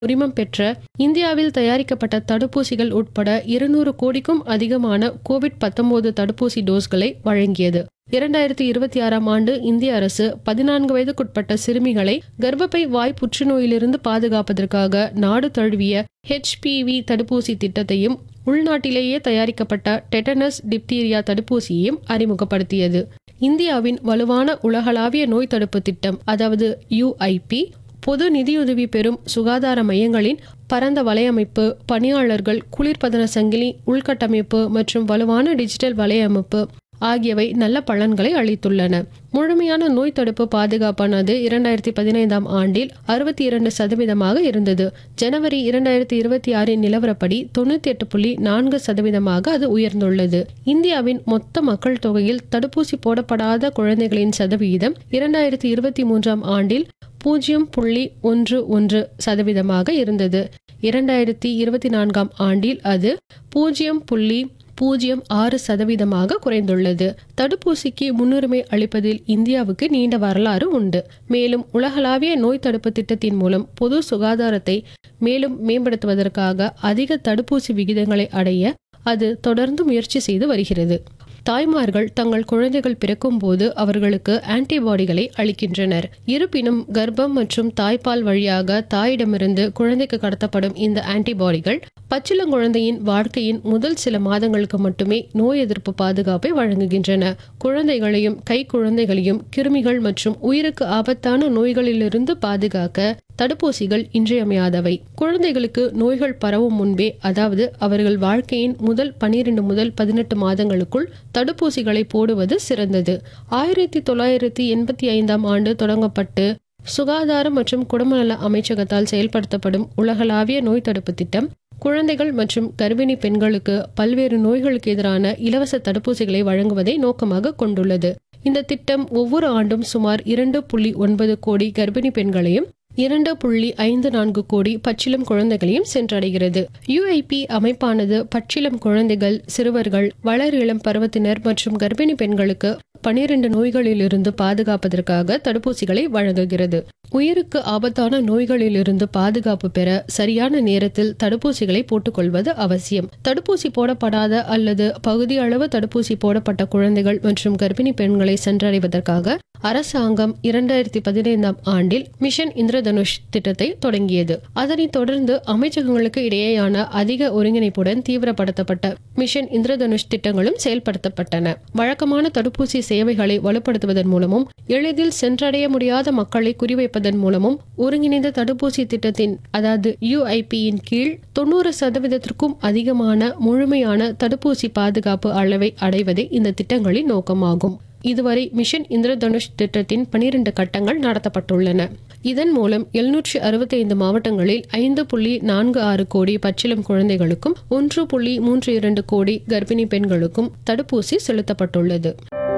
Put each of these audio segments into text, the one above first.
உரிமம் பெற்ற இந்தியாவில் தயாரிக்கப்பட்ட தடுப்பூசிகள் உட்பட இருநூறு கோடிக்கும் அதிகமான கோவிட் 19 தடுப்பூசி டோஸ்களை வழங்கியது இரண்டாயிரத்தி இருபத்தி ஆறாம் ஆண்டு இந்திய அரசு பதினான்கு வயதுக்குட்பட்ட சிறுமிகளை கர்ப்பப்பை வாய் புற்றுநோயிலிருந்து பாதுகாப்பதற்காக நாடு தழுவிய ஹெச்பிவி தடுப்பூசி திட்டத்தையும் உள்நாட்டிலேயே தயாரிக்கப்பட்ட டெட்டனஸ் டிப்தீரியா தடுப்பூசியையும் அறிமுகப்படுத்தியது இந்தியாவின் வலுவான உலகளாவிய நோய் தடுப்பு திட்டம் அதாவது யுஐபி பொது நிதியுதவி பெறும் சுகாதார மையங்களின் பரந்த வலையமைப்பு பணியாளர்கள் குளிர்பதன சங்கிலி உள்கட்டமைப்பு மற்றும் வலுவான டிஜிட்டல் வலையமைப்பு ஆகியவை நல்ல பலன்களை அளித்துள்ளன முழுமையான நோய் தடுப்பு பாதுகாப்பானது இரண்டாயிரத்தி பதினைந்தாம் ஆண்டில் அறுபத்தி இரண்டு சதவீதமாக இருந்தது ஜனவரி இரண்டாயிரத்தி இருபத்தி ஆறின் நிலவரப்படி தொண்ணூத்தி எட்டு புள்ளி நான்கு சதவீதமாக அது உயர்ந்துள்ளது இந்தியாவின் மொத்த மக்கள் தொகையில் தடுப்பூசி போடப்படாத குழந்தைகளின் சதவீதம் இரண்டாயிரத்தி இருபத்தி மூன்றாம் ஆண்டில் பூஜ்ஜியம் புள்ளி ஒன்று ஒன்று சதவீதமாக இருந்தது இரண்டாயிரத்தி இருபத்தி நான்காம் ஆண்டில் அது பூஜ்ஜியம் புள்ளி பூஜ்ஜியம் ஆறு சதவீதமாக குறைந்துள்ளது தடுப்பூசிக்கு முன்னுரிமை அளிப்பதில் இந்தியாவுக்கு நீண்ட வரலாறு உண்டு மேலும் உலகளாவிய நோய் தடுப்பு திட்டத்தின் மூலம் பொது சுகாதாரத்தை மேலும் மேம்படுத்துவதற்காக அதிக தடுப்பூசி விகிதங்களை அடைய அது தொடர்ந்து முயற்சி செய்து வருகிறது தாய்மார்கள் தங்கள் குழந்தைகள் பிறக்கும் போது அவர்களுக்கு ஆன்டிபாடிகளை அளிக்கின்றனர் இருப்பினும் கர்ப்பம் மற்றும் தாய்ப்பால் வழியாக தாயிடமிருந்து குழந்தைக்கு கடத்தப்படும் இந்த ஆன்டிபாடிகள் பச்சிளங்குழந்தையின் வாழ்க்கையின் முதல் சில மாதங்களுக்கு மட்டுமே நோய் எதிர்ப்பு பாதுகாப்பை வழங்குகின்றன குழந்தைகளையும் கை குழந்தைகளையும் கிருமிகள் மற்றும் உயிருக்கு ஆபத்தான நோய்களிலிருந்து பாதுகாக்க தடுப்பூசிகள் இன்றியமையாதவை குழந்தைகளுக்கு நோய்கள் பரவும் முன்பே அதாவது அவர்கள் வாழ்க்கையின் முதல் பனிரெண்டு முதல் பதினெட்டு மாதங்களுக்குள் தடுப்பூசிகளை போடுவது சிறந்தது ஆயிரத்தி தொள்ளாயிரத்தி எண்பத்தி ஐந்தாம் ஆண்டு தொடங்கப்பட்டு சுகாதாரம் மற்றும் குடும்பநல அமைச்சகத்தால் செயல்படுத்தப்படும் உலகளாவிய நோய் தடுப்பு திட்டம் குழந்தைகள் மற்றும் கர்ப்பிணி பெண்களுக்கு பல்வேறு நோய்களுக்கு எதிரான இலவச தடுப்பூசிகளை வழங்குவதை நோக்கமாக கொண்டுள்ளது இந்த திட்டம் ஒவ்வொரு ஆண்டும் சுமார் இரண்டு புள்ளி ஒன்பது கோடி கர்ப்பிணி பெண்களையும் இரண்டு புள்ளி ஐந்து நான்கு கோடி பச்சிளம் குழந்தைகளையும் சென்றடைகிறது யுஐபி அமைப்பானது பச்சிளம் குழந்தைகள் சிறுவர்கள் வளர் இளம் பருவத்தினர் மற்றும் கர்ப்பிணி பெண்களுக்கு பனிரெண்டு நோய்களிலிருந்து பாதுகாப்பதற்காக தடுப்பூசிகளை வழங்குகிறது உயிருக்கு ஆபத்தான நோய்களிலிருந்து பாதுகாப்பு பெற சரியான நேரத்தில் தடுப்பூசிகளை போட்டுக்கொள்வது அவசியம் தடுப்பூசி போடப்படாத அல்லது பகுதி அளவு தடுப்பூசி போடப்பட்ட குழந்தைகள் மற்றும் கர்ப்பிணி பெண்களை சென்றடைவதற்காக அரசாங்கம் இரண்டாயிரத்தி பதினைந்தாம் ஆண்டில் மிஷன் இந்திரதனுஷ் திட்டத்தை தொடங்கியது அதனைத் தொடர்ந்து அமைச்சகங்களுக்கு இடையேயான அதிக ஒருங்கிணைப்புடன் தீவிரப்படுத்தப்பட்ட மிஷன் இந்திரதனுஷ் திட்டங்களும் செயல்படுத்தப்பட்டன வழக்கமான தடுப்பூசி சேவைகளை வலுப்படுத்துவதன் மூலமும் எளிதில் சென்றடைய முடியாத மக்களை குறிவைப்பதன் மூலமும் ஒருங்கிணைந்த தடுப்பூசி திட்டத்தின் அதாவது யுஐபியின் கீழ் தொண்ணூறு சதவீதத்திற்கும் அதிகமான முழுமையான தடுப்பூசி பாதுகாப்பு அளவை அடைவதே இந்த திட்டங்களின் நோக்கமாகும் இதுவரை மிஷன் இந்திரதனுஷ் திட்டத்தின் பனிரெண்டு கட்டங்கள் நடத்தப்பட்டுள்ளன இதன் மூலம் எழுநூற்றி அறுபத்தி ஐந்து மாவட்டங்களில் ஐந்து புள்ளி நான்கு ஆறு கோடி பச்சிளம் குழந்தைகளுக்கும் ஒன்று புள்ளி மூன்று இரண்டு கோடி கர்ப்பிணி பெண்களுக்கும் தடுப்பூசி செலுத்தப்பட்டுள்ளது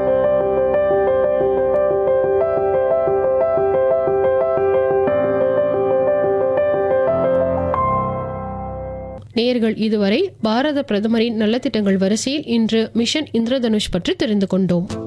நேர்கள் இதுவரை பாரத பிரதமரின் நலத்திட்டங்கள் வரிசையில் இன்று மிஷன் இந்திரதனுஷ் பற்றி தெரிந்து கொண்டோம்